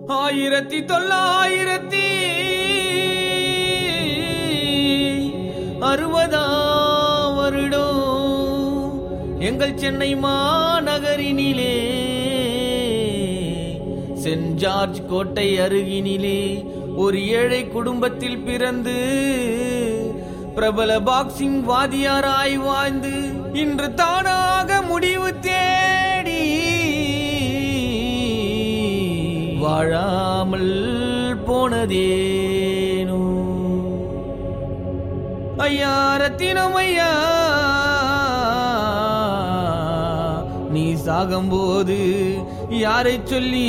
ஆயிரத்தி தொள்ளாயிரத்தி அறுபதாம் வருடம் எங்கள் சென்னை மாநகரினிலே சென்ட் ஜார்ஜ் கோட்டை அருகினிலே ஒரு ஏழை குடும்பத்தில் பிறந்து பிரபல பாக்ஸிங் வாதியாராய் வாழ்ந்து இன்று தானாக முடிவு தேடி வாழாமல் போனதேனோ ஐயா ரத்தினம் ஐயா நீ சாகும்போது யாரை சொல்லி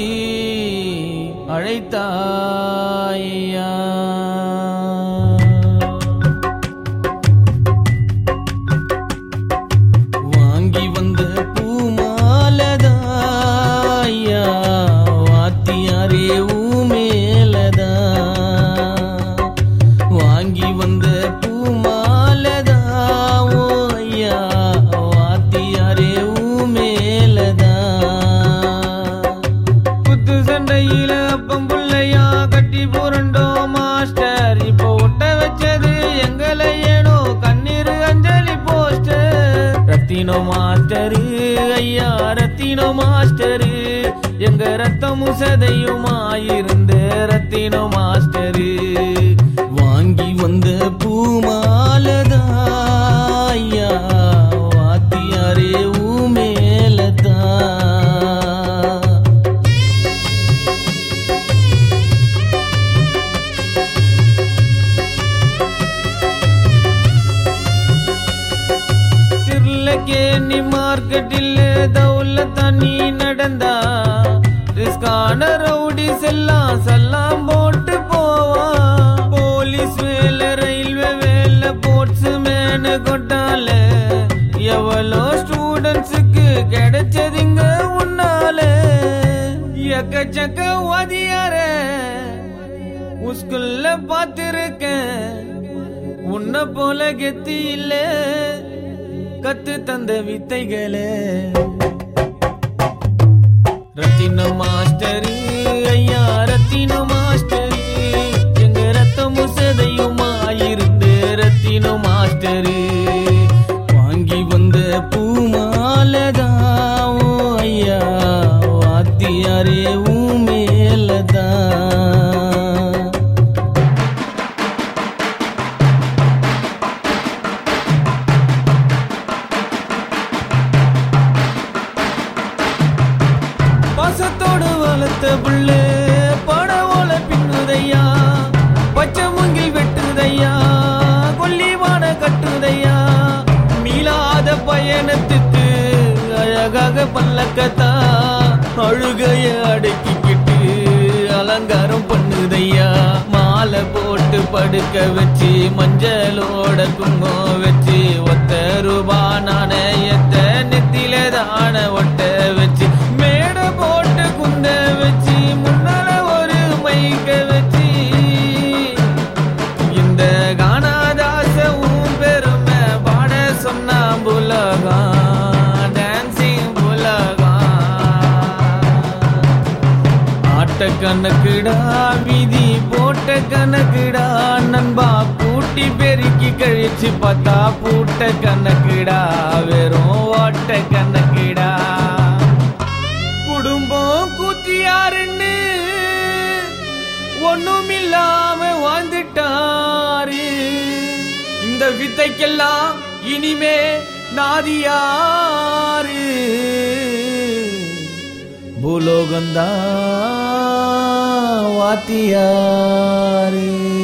அழைத்தாயா வாங்கி வந்த பூமாலதா ஐயா வாத்தியாரே ஊமேலதா வாங்கி வந்த பூமாலதா ஓ ஐயா வாத்தியாரே ஊமேலதா குத்து சண்டையில அப்பம் புள்ளையா கட்டி புரண்டோ மாஸ்டர் இப்போ ஒட்ட வச்சது எங்களை ஏனோ கண்ணீர் அஞ்சலி போஸ்டர் ரத்தினோ மாஸ்டரு ஐயா ரத்தினோ மாஸ்டரு எங்க ரத்தமும் சதையுமாயிருந்த ரத்தினோ மாஸ்டரு வாங்கி வந்த பூமாலதா ஐயா வாத்தியாரே ஊமேலதா திருலக்கேணி மார்க்கெட்டில் தவுல தண்ணி நடந்தா ரிஸ்கான ரவுடிஸ் எல்லாம் சல்லாம் போட்டு போவா போலீஸ் வேலை ரயில்வே வேலை போட்ஸ் மேனு கொட்டால எவ்வளோ ஸ்டூடெண்ட்ஸுக்கு கிடைச்சதுங்க உன்னால எக்கச்சக்க வாதியார உஸ்குல்ல பார்த்திருக்கேன் உன்னை போல கெத்தி இல்ல கத்து தந்த வித்தைகளே ரத்தின மாஸ்டரு ஐயா ரத்தின மாஸ்டரு எங்க ரத்தமும் சதையுமாயிருந்து ரத்தின மாஸ்டரு வாங்கி வந்த பூமாலதா ஓ ஐயா வாத்தியாரே ஊமேலதா பாசத்தோடு வளர்த்த புள்ள பட ஓல பின்னுதையா பச்சை முங்கில் வெட்டுதையா கொல்லிவான கட்டுதையா மீளாத பயணத்துக்கு அழகாக பல்லக்கத்தா அழுகைய அடக்கிக்கிட்டு அலங்காரம் பண்ணுதையா மாலை போட்டு படுக்க வச்சு மஞ்சளோட குங்குமம் வச்சு ஒத்த ரூபா நாணயத்தை நெத்தில தான ஒட்ட வச்சு மேடை போட்டு குந்த வச்சு முன்னால ஒரு மைக்க வச்சு இந்த கானாதாச உன் பெருமை பாட சொன்னா புலகம் டான்சிங் புலகம் ஆட்ட கணக்குடா விதி போட்ட கணக்குடா நண்பா கூட்டி பெருக்கி கழிச்சு பார்த்தா பூட்ட கணக்குடா வெறும் ஓட்ட கணக்குடா குடும்பம் கூத்தியாருன்னு ஒண்ணுமில்லாம வாழ்ந்துட்டாரு இந்த வித்தைக்கெல்லாம் இனிமே நாதியாரு பூலோகந்தா வாத்தியாரு